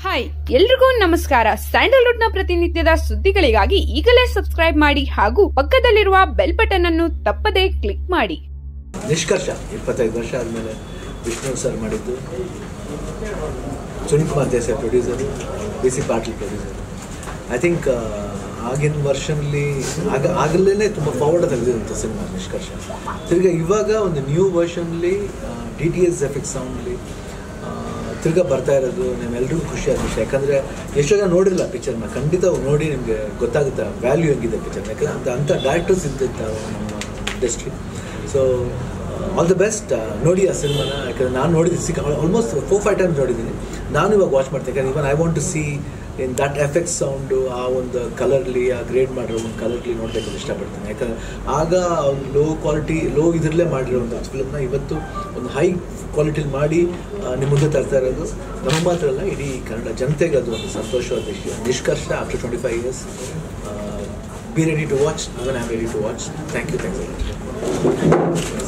hi ಎಲ್ರಿಗೂ ನಮಸ್ಕಾರ Sandalwood ನ ಪ್ರತಿನಿತ್ಯದ ಸುದ್ದಿಗಳಿಗಾಗಿ ಈಗಲೇ ಸಬ್ಸ್ಕ್ರೈಬ್ ಮಾಡಿ ಹಾಗೂ ಪಕ್ಕದಲ್ಲಿರುವ ಬೆಲ್ ಬಟನ್ ಅನ್ನು ತಪ್ಪದೇ ಕ್ಲಿಕ್ ಮಾಡಿ ನಿಷ್ಕರ್ಷ ಇಪ್ಪತ್ತೈದು ವರ್ಷ ಆದಮೇಲೆ ವಿಷ್ಣು ಸರ್ ಮಾಡಿದ್ದು Sunil Kumar Desai producer B C Patil producer I think ಆಗಿನ ವರ್ಷನ್ಲಿ ಆಗ ಆಗಲೇ ತುಂಬ ಫಾರ್ವರ್ಡ್ ತೆಗೆದಿರುವಂಥ ಸಿನಿಮಾ ನಿಷ್ಕರ್ಷ ತಿರ್ಗಾ ಇವಾಗ ಒಂದು ನ್ಯೂ ವರ್ಷನ್ಲಿ ಡಿ ಟಿ ಎಸ್ ಎಫೆಕ್ಟ್ ಸೌಂಡ್ಲಿ ತಿರ್ಗಾ ಬರ್ತಾ ಇರೋದು ನಿಮ್ಮೆಲ್ರಿಗೂ ಖುಷಿ ಆದ ವಿಷಯ ಯಾಕಂದರೆ ಎಷ್ಟೋ ಜನ ನೋಡಿರಲ್ಲ ಪಿಕ್ಚರ್ನ ಖಂಡಿತ ನೋಡಿ ನಿಮಗೆ ಗೊತ್ತಾಗುತ್ತೆ ವ್ಯಾಲ್ಯೂ ಹೆಂಗಿದೆ ಪಿಕ್ಚರ್ ಯಾಕಂದರೆ ಅಂತ ಅಂಥ ಡೈರೆಕ್ಟರ್ಸ್ ಇದ್ದಿರ್ತಾವೆ ನಮ್ಮ industry so all the best ನೋಡಿ ಆ ಸಿನಿಮಾನ ಯಾಕಂದರೆ ನಾನು ನೋಡಿದ್ದೀನಿ ಸಿಕ್ಕ ಆಲ್ಮೋಸ್ಟ್ ಫೋರ್ ಫೈವ್ ಟೈಮ್ಸ್ ನೋಡಿದ್ದೀನಿ ನಾನು ಇವಾಗ ವಾಚ್ ಮಾಡ್ತೀನಿ ಯಾಕಂದ್ರೆ even I want to see in that effect sound ಆ ಒಂದು ಕಲರ್ಲಿ ಆ ಗ್ರೇಡ್ ಮಾಡಿರೋ ಒಂದು ಕಲರ್ಲಿ ನೋಡಬೇಕು ಇಷ್ಟಪಡ್ತೀನಿ ಯಾಕಂದರೆ ಆಗ ಒಂದು ಲೋ ಕ್ವಾಲಿಟಿ ಲೋ ಇದರಲ್ಲೇ ಮಾಡಿರೋಂಥ ಫಿಲ್ಮ್ನ ಇವತ್ತು ಒಂದು ಹೈ ಕ್ವಾಲಿಟಿಲಿ ಮಾಡಿ ಆ, ನಿಮ್ಮ ಮುಂದೆ ತರ್ತಾ ಇರೋದು ನಮ್ಮ ಮಾತ್ರ ಅಲ್ಲ ಇಡೀ ಕನ್ನಡ ಜನತೆಗೆ ಅದು ಒಂದು ಸಂತೋಷವಾದ ವಿಷಯ Nishkarsha after twenty five years be ready to watch even I am ready to watch thank you thank you